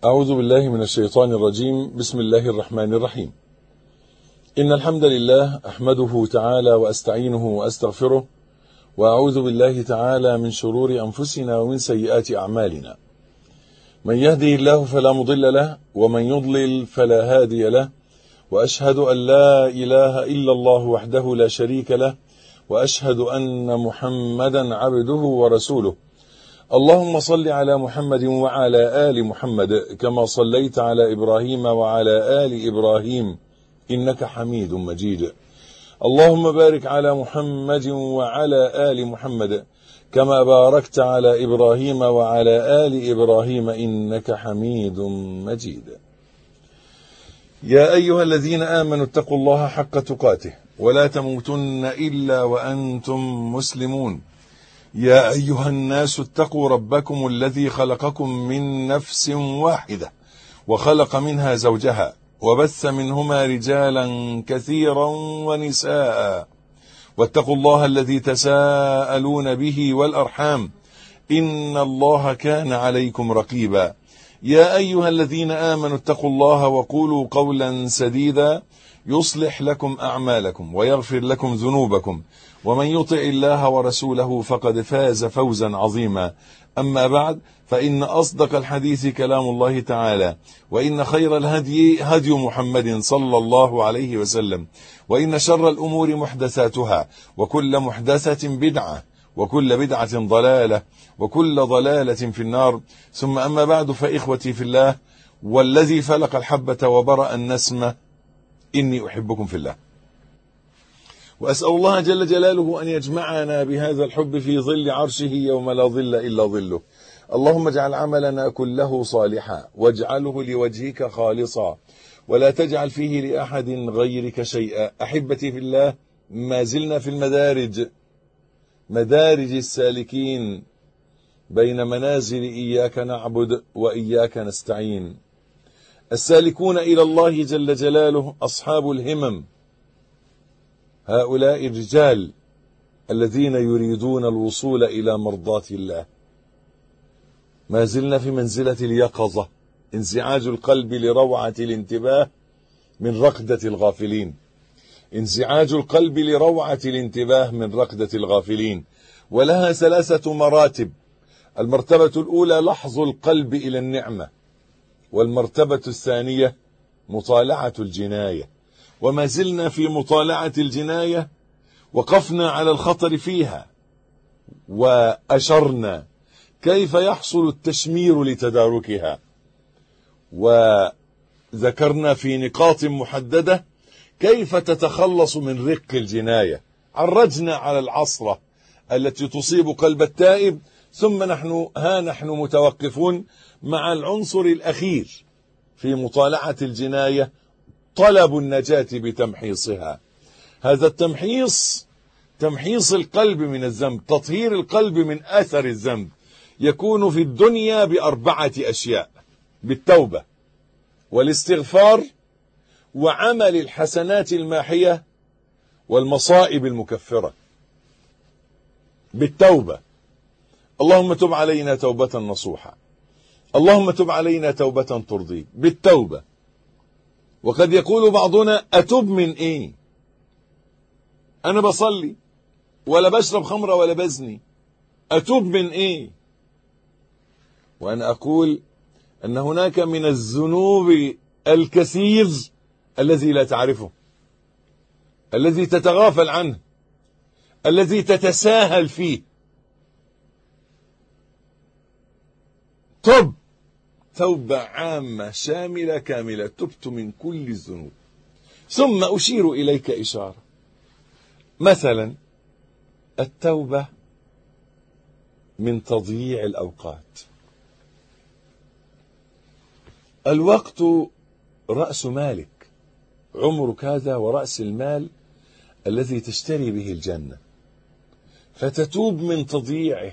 أعوذ بالله من الشيطان الرجيم بسم الله الرحمن الرحيم إن الحمد لله أحمده تعالى وأستعينه وأستغفره وأعوذ بالله تعالى من شرور أنفسنا ومن سيئات أعمالنا من يهده الله فلا مضل له ومن يضلل فلا هادي له وأشهد أن لا إله إلا الله وحده لا شريك له وأشهد أن محمدا عبده ورسوله اللهم صل على محمد وعلى آل محمد كما صليت على إبراهيم وعلى آل إبراهيم إنك حميد مجيد اللهم بارك على محمد وعلى آل محمد كما باركت على إبراهيم وعلى آل إبراهيم إنك حميد مجيد يا أيها الذين آمنوا اتقوا الله حق تقاته ولا تموتن إلا وأنتم مسلمون يا أيها الناس اتقوا ربكم الذي خلقكم من نفس واحدة وخلق منها زوجها وبث منهما رجالا كثيرا ونساء واتقوا الله الذي تساءلون به والأرحام إن الله كان عليكم رقيبا يا أيها الذين آمنوا اتقوا الله وقولوا قولا سديدا يصلح لكم أعمالكم ويغفر لكم ذنوبكم ومن يطع الله ورسوله فقد فاز فوزا عظيما أما بعد فإن أصدق الحديث كلام الله تعالى وإن خير الهدي هدي محمد صلى الله عليه وسلم وإن شر الأمور محدثاتها وكل محدثة بدعة وكل بدعة ضلالة وكل ضلالة في النار ثم أما بعد فإخوتي في الله والذي فلق الحبة وبرأ النسمة إني أحبكم في الله وأسأل الله جل جلاله أن يجمعنا بهذا الحب في ظل عرشه يوم لا ظل إلا ظله اللهم اجعل عملنا كله صالحا واجعله لوجهك خالصا ولا تجعل فيه لأحد غيرك شيئا أحبتي في الله ما زلنا في المدارج مدارج السالكين بين منازل إياك نعبد وإياك نستعين السالكون إلى الله جل جلاله أصحاب الهمم هؤلاء الرجال الذين يريدون الوصول إلى مرضاة الله ما زلنا في منزلة اليقظة انزعاج القلب لروعة الانتباه من رقدة الغافلين انزعاج القلب لروعة الانتباه من رقدة الغافلين ولها ثلاثة مراتب المرتبة الأولى لحظ القلب إلى النعمة والمرتبة الثانية مطالعة الجناية وما زلنا في مطالعة الجناية وقفنا على الخطر فيها وأشرنا كيف يحصل التشمير لتداركها وذكرنا في نقاط محددة كيف تتخلص من رق الجناية عرجنا على العصرة التي تصيب قلب التائب ثم نحن ها نحن متوقفون مع العنصر الأخير في مطالعة الجناية طلب النجاة بتمحيصها هذا التمحيص تمحيص القلب من الذنب تطهير القلب من أثر الذنب يكون في الدنيا بأربعة أشياء بالتوبة والاستغفار وعمل الحسنات الماحية والمصائب المكفرة بالتوبة اللهم تب علينا توبة نصوحة اللهم تب علينا توبة ترضيك بالتوبة وقد يقول بعضنا أتوب من إيه أنا بصلي ولا بشرب خمرة ولا بزني أتوب من إيه وأنا أقول أن هناك من الذنوب الكثير الذي لا تعرفه الذي تتغافل عنه الذي تتساهل فيه تب توبة عامة شاملة كاملة تبت من كل الذنوب ثم أشير إليك إشارة مثلا التوبة من تضييع الأوقات الوقت رأس مالك عمرك هذا ورأس المال الذي تشتري به الجنة فتتوب من تضييعه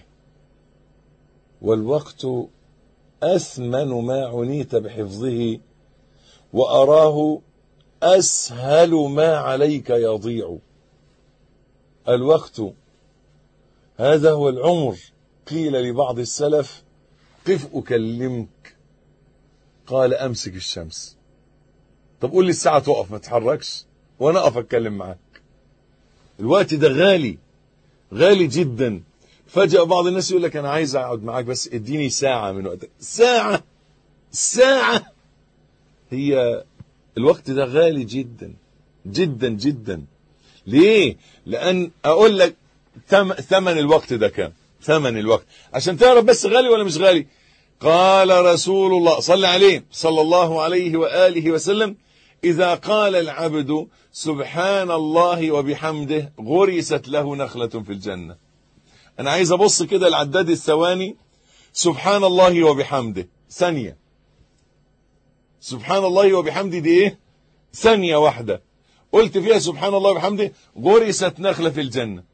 والوقت أثمن ما عنيت بحفظه وأراه أسهل ما عليك يضيع الوقت هذا هو العمر قيل لبعض السلف قف أكلمك قال امسك الشمس طب قول لي الساعه تقف ما تتحركش وانا اقف اتكلم معاك الوقت ده غالي غالي جدا فجأة بعض الناس يقول لك انا عايز اقعد معاك بس اديني ساعة من وقتك ساعة ساعة هي الوقت ده غالي جدا جدا جدا ليه لان اقول لك ثمن الوقت ده كام ثمن الوقت عشان تعرف بس غالي ولا مش غالي قال رسول الله صلى عليه صلى الله عليه وآله وسلم إذا قال العبد سبحان الله وبحمده غرست له نخلة في الجنة أنا عايز أبص كده العداد الثواني سبحان الله وبحمده ثانية سبحان الله وبحمده دي إيه ثانية واحدة قلت فيها سبحان الله وبحمده غرست نخلة في الجنة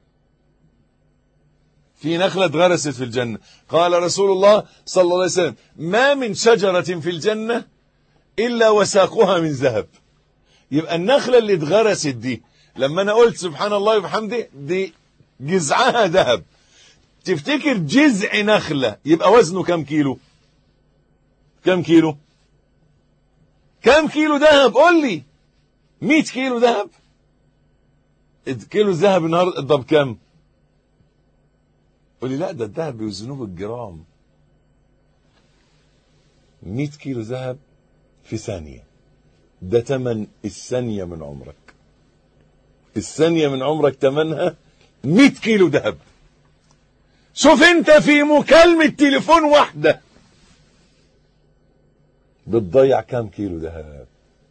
في نخلة غرست في الجنة قال رسول الله صلى الله عليه وسلم ما من شجرة في الجنة إلا وساقها من ذهب يبقى النخلة اللي اتغرست دي لما أنا قلت سبحان الله وبحمده دي جذعها ذهب تفتكر جذع نخلة يبقى وزنه كم كيلو كم كيلو كم كيلو ذهب قول لي 100 كيلو ذهب كيلو الذهب النهارده ده بكام قول لي لا ده الذهب بيوزنوه بالجرام 100 كيلو ذهب في ثانية ده تمن الثانية من عمرك الثانية من عمرك تمنها 100 كيلو ذهب شوف انت في مكالمة تليفون واحدة بتضيع كام كيلو ذهب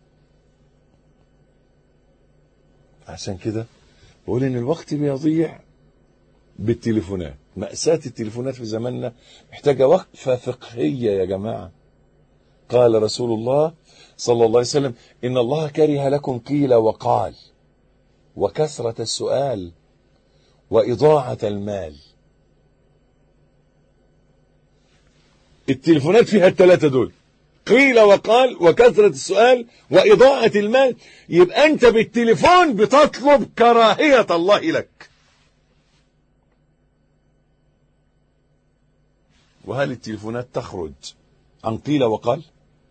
عشان كده بقول ان الوقت بيضيع بالتليفونات مأساة التليفونات في زماننا محتاجة وقفة فقهية يا جماعة قال رسول الله صلى الله عليه وسلم إن الله كره لكم قيل وقال وكثرة السؤال وإضاعة المال التليفونات فيها الثلاثة دول قيل وقال وكثرة السؤال وإضاعة المال يبقى أنت بالتليفون بتطلب كراهية الله لك وهل التليفونات تخرج عن قيل وقال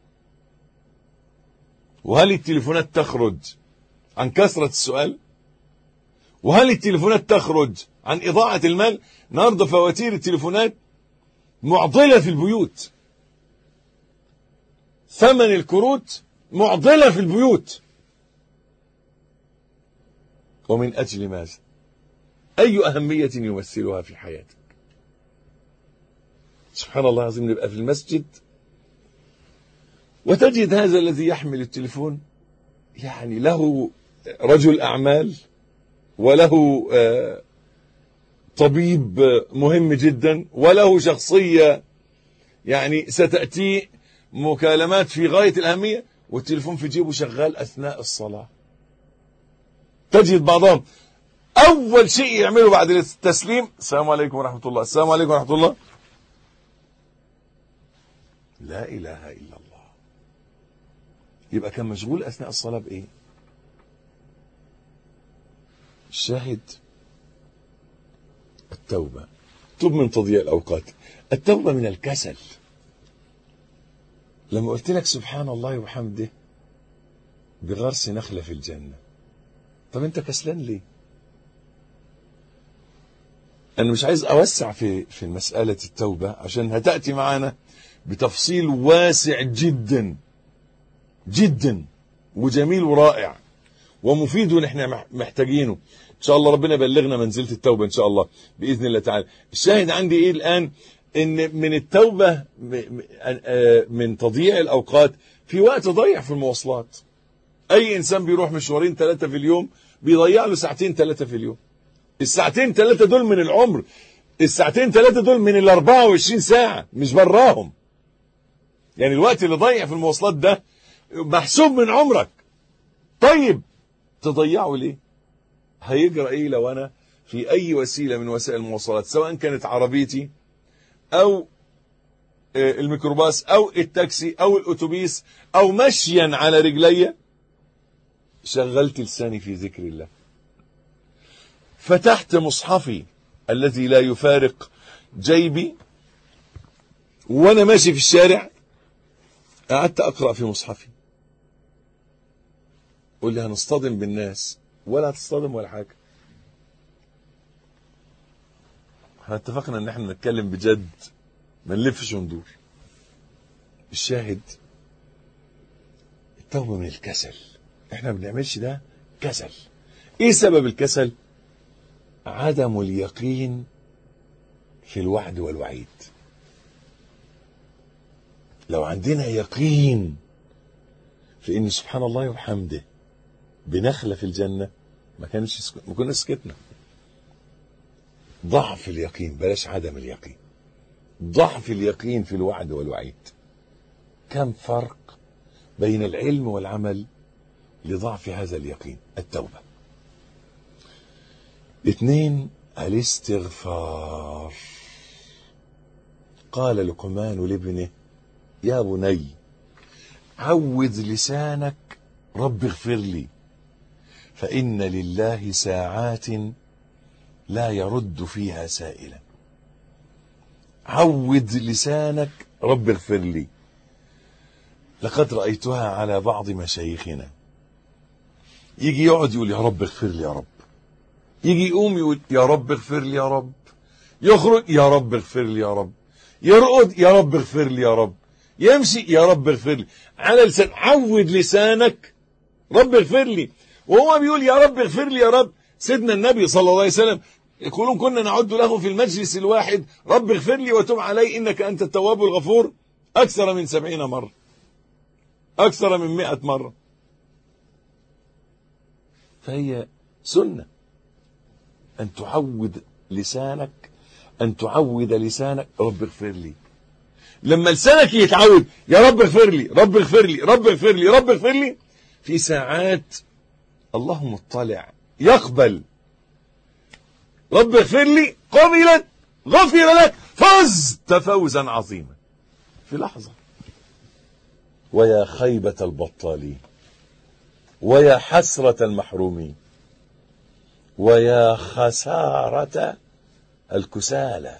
وهل التليفونات تخرج عن كثرة السؤال وهل التليفونات تخرج عن إضاعة المال النهارده فواتير التليفونات معضلة في البيوت ثمن الكروت معضلة في البيوت ومن أجل ماذا أي أهمية يمثلها في حياتك سبحان الله العظيم نبقى في المسجد وتجد هذا الذي يحمل التليفون يعني له رجل أعمال وله طبيب مهم جدا وله شخصية يعني ستأتي مكالمات في غاية الأهمية والتليفون في جيبه شغال أثناء الصلاة تجد بعضهم أول شيء يعمله بعد التسليم السلام عليكم ورحمة الله السلام عليكم ورحمة الله لا إله إلا الله يبقى كان مشغول أثناء الصلاة بإيه الشاهد التوبة توب من تضييع الأوقات التوبة من الكسل لما قلت لك سبحان الله وحمده بغرس نخلة في الجنة طب انت كسلان ليه انا مش عايز اوسع في في مسألة التوبة عشان هتأتي معانا بتفصيل واسع جدا جدا وجميل ورائع ومفيد ونحن محتاجينه ان شاء الله ربنا يبلغنا منزلة التوبة ان شاء الله باذن الله تعالى الشاهد عندي ايه الان ان من التوبة من تضييع الاوقات في وقت ضيع في المواصلات اي انسان بيروح مشوارين ثلاثة في اليوم بيضيع له ساعتين ثلاثة في اليوم الساعتين ثلاثة دول من العمر الساعتين ثلاثة دول من ال 24 ساعة مش براهم يعني الوقت اللي ضيع في المواصلات ده محسوب من عمرك طيب تضيعه ليه هيجرى ايه لو انا في اي وسيلة من وسائل المواصلات سواء كانت عربيتي او الميكروباص او التاكسي او الاتوبيس او مشيا على رجلي شغلت لساني في ذكر الله فتحت مصحفي الذي لا يفارق جيبي وانا ماشي في الشارع قعدت اقرا في مصحفي قول لي هنصطدم بالناس ولا هتصطدم ولا حاجه احنا اتفقنا ان احنا نتكلم بجد ما نلفش وندور الشاهد التوبه من الكسل احنا ما بنعملش ده كسل ايه سبب الكسل عدم اليقين في الوعد والوعيد لو عندنا يقين في ان سبحان الله وبحمده بنخلة في الجنة ما كانش سك... ما كنا سكتنا ضعف اليقين بلاش عدم اليقين ضعف اليقين في الوعد والوعيد كم فرق بين العلم والعمل لضعف هذا اليقين التوبة اثنين الاستغفار قال لقمان لابنه يا بني عود لسانك رب اغفر لي فإن لله ساعات لا يرد فيها سائلا عود لسانك رب اغفر لي لقد رأيتها على بعض مشايخنا يجي يقعد يقول يا رب اغفر لي يا رب يجي يقوم يقول يا رب اغفر لي يا رب يخرج يا رب اغفر لي يا رب يرقد يا رب اغفر لي يا رب يمشي يا رب اغفر لي على لسان عود لسانك رب اغفر لي وهو بيقول يا رب اغفر لي يا رب سيدنا النبي صلى الله عليه وسلم يقولون كنا نعد له في المجلس الواحد رب اغفر لي وتب علي انك انت التواب الغفور اكثر من سبعين مرة اكثر من مئة مرة فهي سنة ان تعود لسانك ان تعود لسانك رب اغفر لي لما لسانك يتعود يا رب اغفر لي رب اغفر لي رب اغفر لي رب اغفر لي في ساعات الله مطلع يقبل رب اغفر لي قبلت غفر لك فزت فوزا عظيما في لحظة ويا خيبة البطالين ويا حسرة المحرومين ويا خسارة الكسالى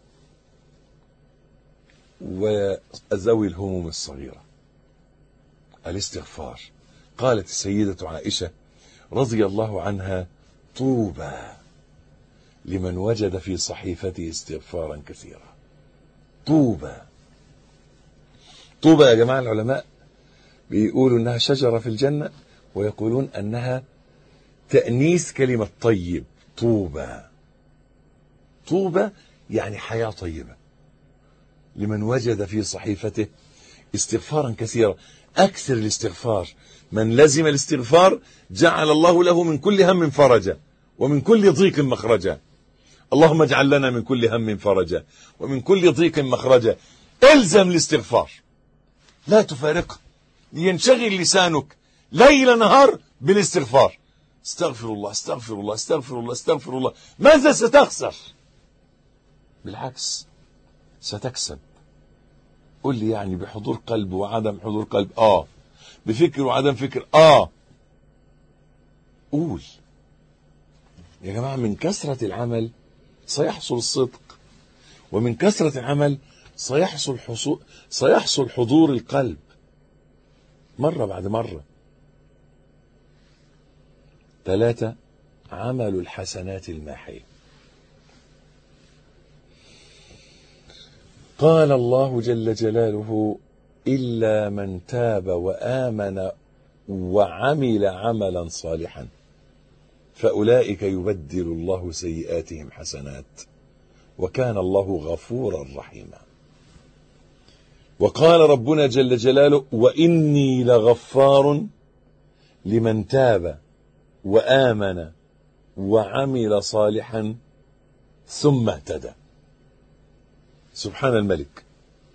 وذوي الهموم الصغيرة الاستغفار قالت السيدة عائشة رضي الله عنها طوبى لمن وجد في صحيفته استغفارا كثيرا طوبى طوبى يا جماعة العلماء بيقولوا انها شجرة في الجنة ويقولون انها تأنيث كلمة طيب طوبى طوبى يعني حياة طيبة لمن وجد في صحيفته استغفارا كثيرا أكثر الاستغفار من لزم الاستغفار جعل الله له من كل هم فرجا ومن كل ضيق مخرجا اللهم اجعل لنا من كل هم فرجا ومن كل ضيق مخرجا الزم الاستغفار لا تفارقه لينشغل لسانك ليل نهار بالاستغفار استغفر الله استغفر الله استغفر الله استغفر الله ماذا ستخسر بالعكس ستكسب قل لي يعني بحضور قلب وعدم حضور قلب اه بفكر وعدم فكر اه قول يا جماعة من كثرة العمل سيحصل الصدق ومن كثرة العمل سيحصل حصول سيحصل حضور القلب مرة بعد مرة ثلاثة عمل الحسنات الماحية قال الله جل جلاله إلا من تاب وآمن وعمل عملا صالحا فأولئك يبدل الله سيئاتهم حسنات وكان الله غفورا رحيما وقال ربنا جل جلاله وإني لغفار لمن تاب وآمن وعمل صالحا ثم اهتدى سبحان الملك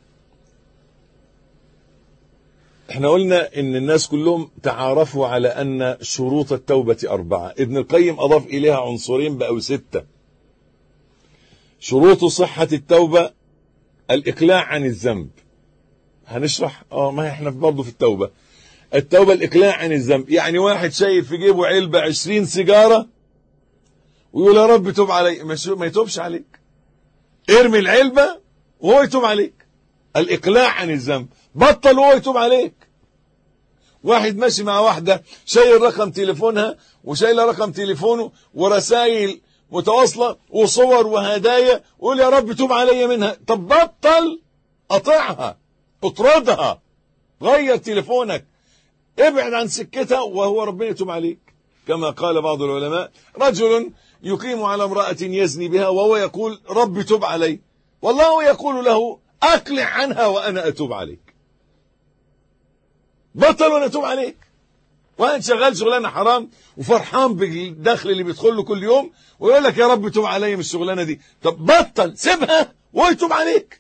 احنا قلنا ان الناس كلهم تعارفوا على ان شروط التوبة اربعة ابن القيم اضاف اليها عنصرين بقوا ستة شروط صحة التوبة الاقلاع عن الذنب هنشرح اه ما احنا برضه في التوبة التوبة الاقلاع عن الذنب يعني واحد شايل في جيبه علبة عشرين سيجارة ويقول يا رب توب علي ما يتوبش عليك ارمي العلبة وهو يتوب عليك الإقلاع عن الذنب بطل وهو يتوب عليك واحد ماشي مع واحدة شايل رقم تليفونها وشايل رقم تليفونه ورسائل متواصلة وصور وهدايا ويقول يا رب توب علي منها طب بطل قطعها اطردها غير تليفونك ابعد عن سكتها وهو ربنا يتوب عليك كما قال بعض العلماء رجل يقيم على امرأة يزني بها وهو يقول رب تب علي والله يقول له أقلع عنها وأنا أتوب عليك بطل وأنا أتوب عليك وأنت شغال شغلانة حرام وفرحان بالدخل اللي بيدخل له كل يوم ويقول لك يا رب توب علي من الشغلانة دي طب بطل سيبها ويتوب عليك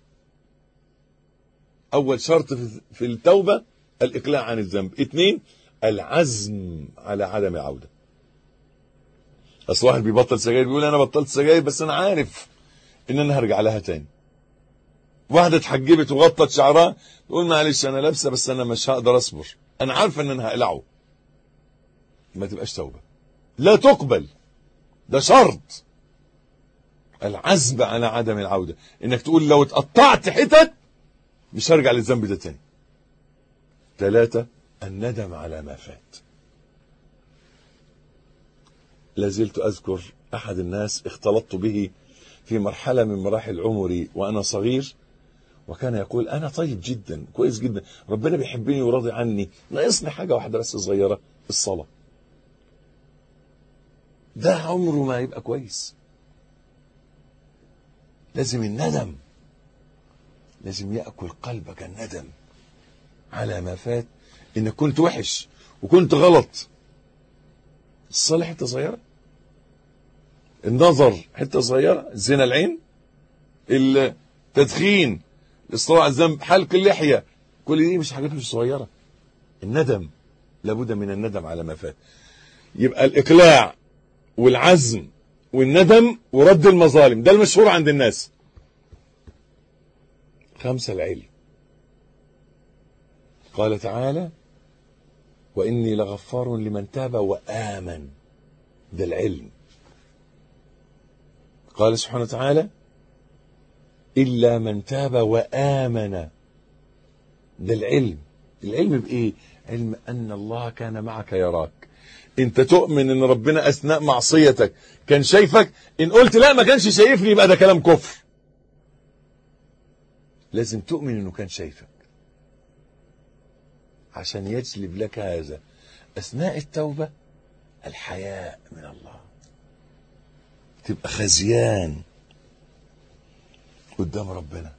أول شرط في التوبة الإقلاع عن الذنب اثنين العزم على عدم العودة أصل واحد بيبطل سجاير بيقول أنا بطلت سجاير بس أنا عارف إن أنا هرجع لها تاني واحدة اتحجبت وغطت شعرها تقول معلش أنا لابسة بس أنا مش هقدر أصبر أنا عارفة إن أنا هقلعه ما تبقاش توبة لا تقبل ده شرط العزم على عدم العودة إنك تقول لو اتقطعت حتت مش هرجع للذنب ده تاني ثلاثة الندم على ما فات لازلت أذكر أحد الناس اختلطت به في مرحلة من مراحل عمري وأنا صغير وكان يقول أنا طيب جدا كويس جدا ربنا بيحبني وراضي عني ناقصني حاجة واحدة بس صغيرة الصلاة ده عمره ما يبقى كويس لازم الندم لازم يأكل قلبك الندم على ما فات انك كنت وحش وكنت غلط الصلاة حتة صغيرة النظر حتة صغيرة زنا العين التدخين الاصطلاع على الذنب حلق اللحية كل دي مش حاجات مش صغيرة الندم لابد من الندم على ما فات يبقى الإقلاع والعزم والندم ورد المظالم ده المشهور عند الناس خمسة العلم قال تعالى وإني لغفار لمن تاب وآمن ده العلم قال سبحانه وتعالى إلا من تاب وآمن ده العلم العلم بإيه علم أن الله كان معك يراك انت تؤمن ان ربنا اثناء معصيتك كان شايفك ان قلت لا ما كانش شايفني يبقى ده كلام كفر لازم تؤمن انه كان شايفك عشان يجلب لك هذا اثناء التوبه الحياء من الله تبقى خزيان قدام ربنا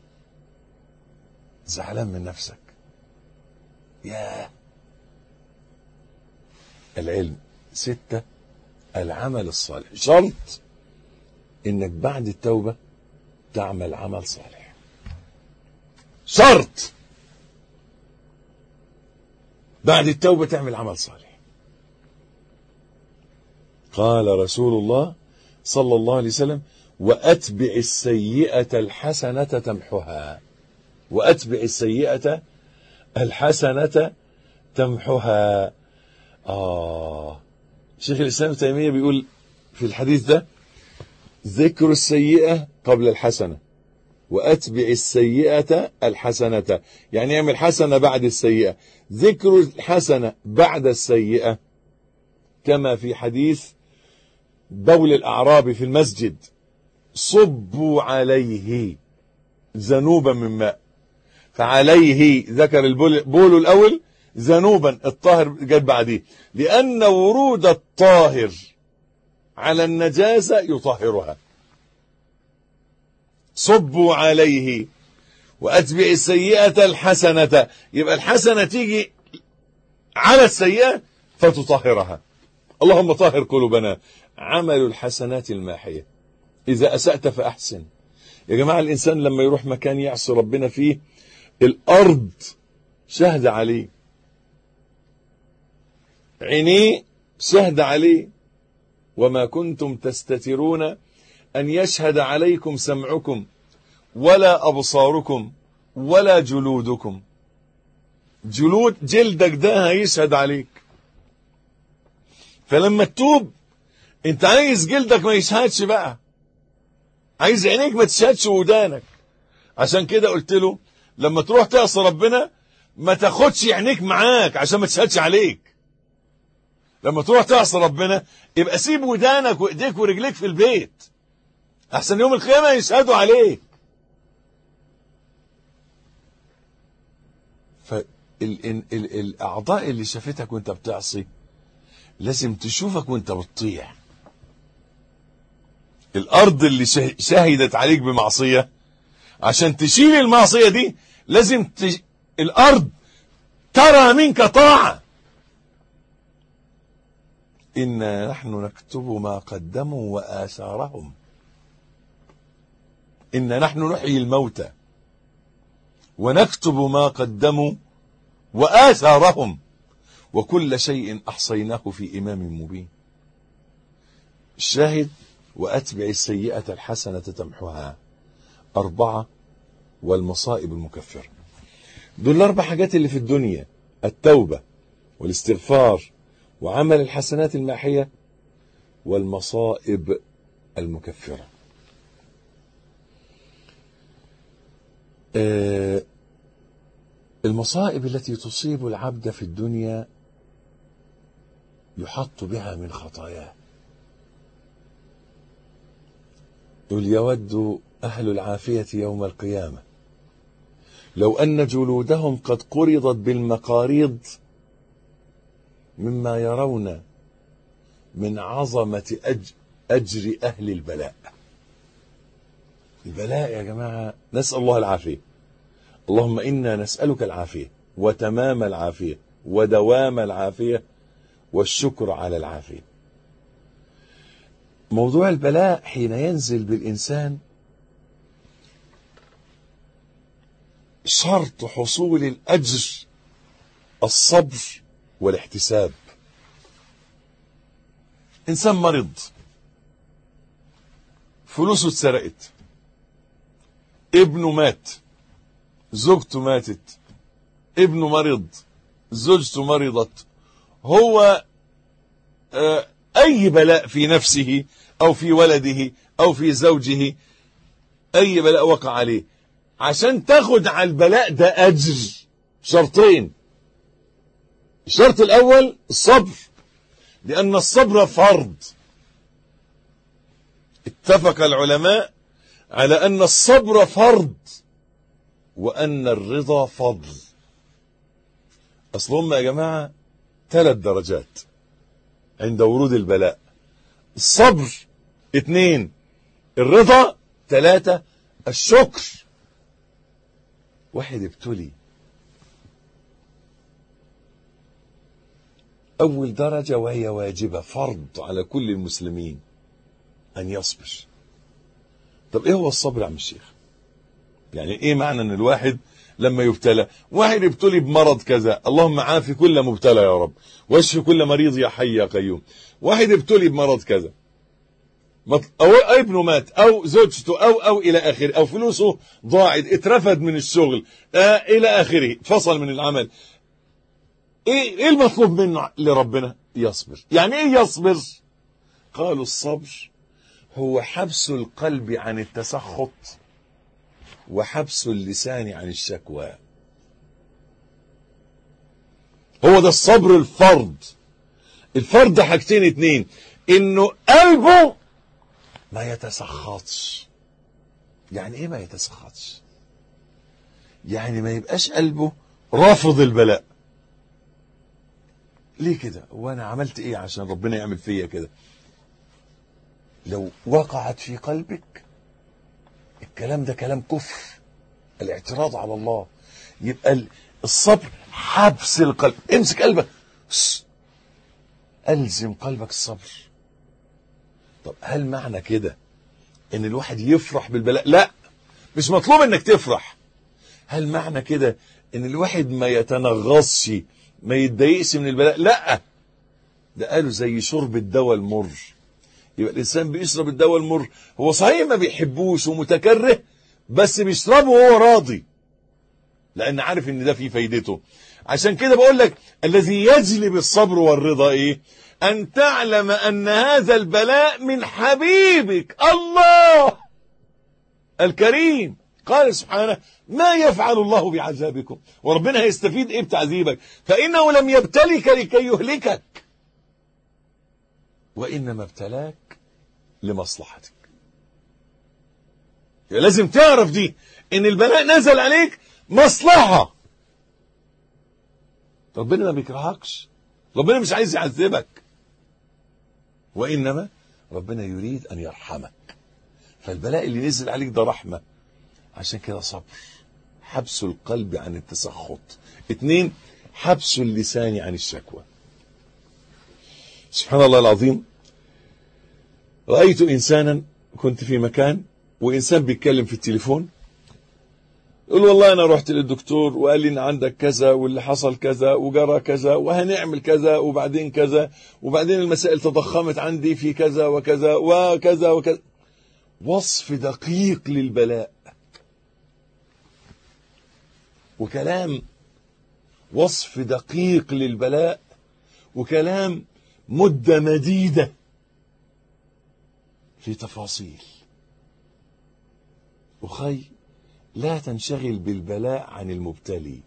زعلان من نفسك يا العلم ستة العمل الصالح شرط انك بعد التوبة تعمل عمل صالح شرط بعد التوبة تعمل عمل صالح قال رسول الله صلى الله عليه وسلم وأتبع السيئة الحسنة تمحها وأتبع السيئة الحسنة تمحها آه شيخ الإسلام ابن تيمية بيقول في الحديث ده ذكر السيئة قبل الحسنة وأتبع السيئة الحسنة يعني اعمل حسنة بعد السيئة ذكر الحسنة بعد السيئة كما في حديث بول الأعراب في المسجد صبوا عليه ذنوبا من ماء فعليه ذكر البول الأول ذنوبا الطاهر جت بعديه لأن ورود الطاهر على النجاسة يطهرها صبوا عليه وأتبع السيئة الحسنة يبقى الحسنة تيجي على السيئة فتطهرها اللهم طهر قلوبنا عمل الحسنات الماحية إذا أسأت فأحسن يا جماعة الإنسان لما يروح مكان يعصي ربنا فيه الأرض شهد عليه عينيه شهد عليه وما كنتم تستترون أن يشهد عليكم سمعكم ولا أبصاركم ولا جلودكم جلود جلدك ده هيشهد عليك فلما تتوب انت عايز جلدك ما يشهدش بقى عايز عينيك ما تشهدش ودانك عشان كده قلت له لما تروح تعصي ربنا ما تاخدش عينيك معاك عشان ما تشهدش عليك لما تروح تعصي ربنا يبقى سيب ودانك وايديك ورجليك في البيت احسن يوم القيامه يشهدوا عليك فالاعضاء اللي شافتك وانت بتعصي لازم تشوفك وانت بتطيع الارض اللي شهدت عليك بمعصيه عشان تشيل المعصيه دي لازم تج... الارض ترى منك طاعه انا نحن نكتب ما قدموا واثارهم انا نحن نحيي الموتى ونكتب ما قدموا واثارهم وكل شيء احصيناه في امام مبين الشاهد واتبع السيئه الحسنه تمحها اربعه والمصائب المكفره دول الاربع حاجات اللي في الدنيا التوبه والاستغفار وعمل الحسنات الماحيه والمصائب المكفره آه المصائب التي تصيب العبد في الدنيا يحط بها من خطاياه قل يود أهل العافية يوم القيامة لو أن جلودهم قد قرضت بالمقاريض مما يرون من عظمة أج أجر أهل البلاء البلاء يا جماعة نسأل الله العافية اللهم إنا نسألك العافية وتمام العافية ودوام العافية والشكر على العافية موضوع البلاء حين ينزل بالإنسان شرط حصول الأجر الصبر والاحتساب إنسان مرض فلوسه اتسرقت ابنه مات زوجته ماتت ابنه مرض زوجته مرضت هو آه اي بلاء في نفسه او في ولده او في زوجه اي بلاء وقع عليه عشان تاخد على البلاء ده اجر شرطين الشرط الاول الصبر لان الصبر فرض اتفق العلماء على ان الصبر فرض وان الرضا فضل اصل هم يا جماعه ثلاث درجات عند ورود البلاء الصبر اثنين الرضا ثلاثة الشكر واحد ابتلي أول درجة وهي واجبة فرض على كل المسلمين أن يصبر طب إيه هو الصبر يا عم الشيخ يعني إيه معنى أن الواحد لما يبتلى واحد ابتلي بمرض كذا اللهم عافي كل مبتلى يا رب واشف كل مريض يا حي يا قيوم واحد ابتلي بمرض كذا او ابنه مات او زوجته او او الى اخره او فلوسه ضاعت اترفد من الشغل آه الى اخره فصل من العمل ايه ايه المطلوب منه لربنا يصبر يعني ايه يصبر قالوا الصبر هو حبس القلب عن التسخط وحبس اللسان عن الشكوى هو ده الصبر الفرض الفرض حاجتين اتنين انه قلبه ما يتسخطش يعني ايه ما يتسخطش يعني ما يبقاش قلبه رافض البلاء ليه كده وانا عملت ايه عشان ربنا يعمل فيا كده لو وقعت في قلبك الكلام ده كلام كفر الاعتراض على الله يبقى الصبر حبس القلب امسك قلبك الزم قلبك الصبر طب هل معنى كده ان الواحد يفرح بالبلاء لا مش مطلوب انك تفرح هل معنى كده ان الواحد ما يتنغصش ما يتضايقش من البلاء لا ده قالوا زي شرب الدواء المر يبقى الانسان بيشرب الدواء المر هو صحيح ما بيحبوش ومتكره بس بيشربه وهو راضي لان عارف ان ده فيه فايدته عشان كده بقول لك الذي يجلب الصبر والرضا ايه ان تعلم ان هذا البلاء من حبيبك الله الكريم قال سبحانه ما يفعل الله بعذابكم وربنا هيستفيد ايه بتعذيبك فانه لم يبتلك لكي يهلكك وانما ابتلاك لمصلحتك يعني لازم تعرف دي ان البلاء نزل عليك مصلحة ربنا ما بيكرهكش ربنا مش عايز يعذبك وانما ربنا يريد ان يرحمك فالبلاء اللي نزل عليك ده رحمة عشان كده صبر حبس القلب عن التسخط اتنين حبس اللسان عن الشكوى سبحان الله العظيم رأيت إنسانا كنت في مكان وإنسان بيتكلم في التليفون يقول والله أنا رحت للدكتور وقال لي إن عندك كذا واللي حصل كذا وجرى كذا وهنعمل كذا وبعدين كذا وبعدين المسائل تضخمت عندي في كذا وكذا وكذا وكذا وصف دقيق للبلاء وكلام وصف دقيق للبلاء وكلام مدة مديدة في تفاصيل أخي لا تنشغل بالبلاء عن المبتلي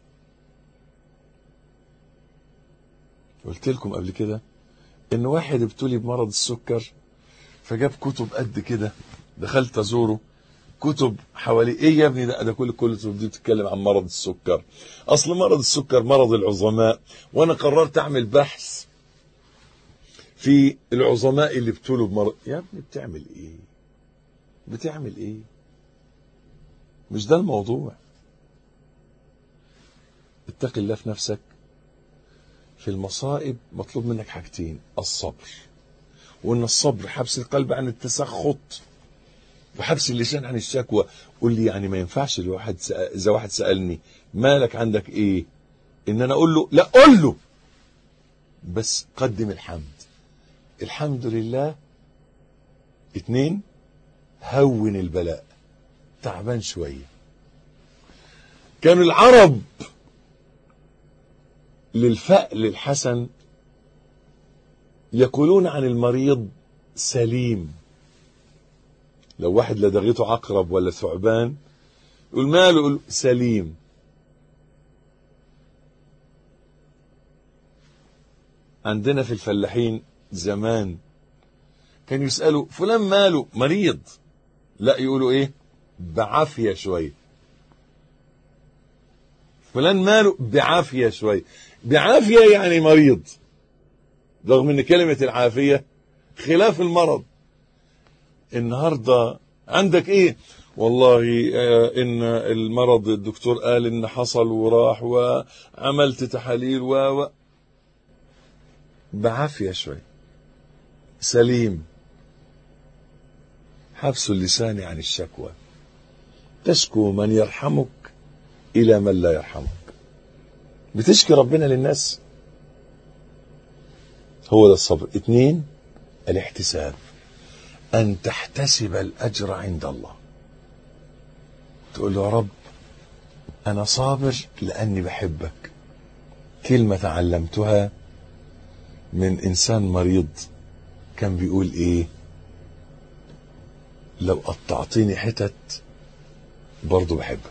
قلت لكم قبل كده ان واحد ابتلي بمرض السكر فجاب كتب قد كده دخلت ازوره كتب حوالي ايه يا ابني ده ده كل الكتب دي بتتكلم عن مرض السكر اصل مرض السكر مرض العظماء وانا قررت اعمل بحث في العظماء اللي ابتلوا بمرض يا ابني بتعمل ايه بتعمل ايه مش ده الموضوع اتق الله في نفسك في المصائب مطلوب منك حاجتين الصبر وان الصبر حبس القلب عن التسخط وحبس اللسان عن الشكوى قول لي يعني ما ينفعش الواحد سأ... اذا واحد سالني مالك عندك ايه ان انا اقول له لا قول له بس قدم الحمد الحمد لله اتنين هون البلاء تعبان شوية كان العرب للفأل الحسن يقولون عن المريض سليم لو واحد لدغته عقرب ولا ثعبان يقول ماله يقول سليم عندنا في الفلاحين زمان كان يسألوا فلان ماله مريض لا يقولوا ايه بعافية شوية فلان ماله بعافية شوية بعافية يعني مريض رغم ان كلمة العافية خلاف المرض النهاردة عندك ايه والله آه ان المرض الدكتور قال ان حصل وراح وعملت تحاليل و بعافية شوية سليم حبس اللسان عن الشكوى تشكو من يرحمك إلى من لا يرحمك بتشكي ربنا للناس هو ده الصبر اثنين الاحتساب أن تحتسب الأجر عند الله تقول له يا رب أنا صابر لأني بحبك كلمة تعلمتها من إنسان مريض كان بيقول إيه لو قطعتني حتت برضه بحبك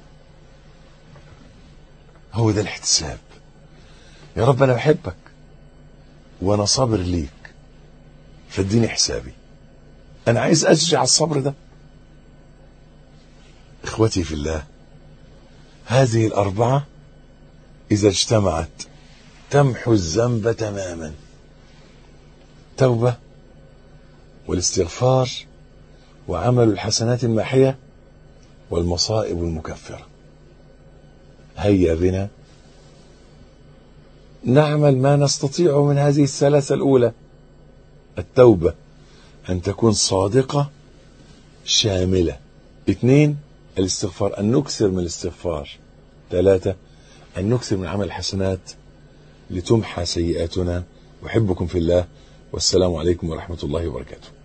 هو ده الاحتساب يا رب انا بحبك وانا صابر ليك فاديني حسابي انا عايز اجري على الصبر ده اخوتي في الله هذه الاربعه اذا اجتمعت تمحو الذنب تماما توبه والاستغفار وعمل الحسنات الماحيه والمصائب المكفرة هيا بنا نعمل ما نستطيع من هذه الثلاثة الأولى التوبة أن تكون صادقة شاملة اثنين الاستغفار أن نكثر من الاستغفار ثلاثة أن نكثر من عمل الحسنات لتمحى سيئاتنا أحبكم في الله والسلام عليكم ورحمة الله وبركاته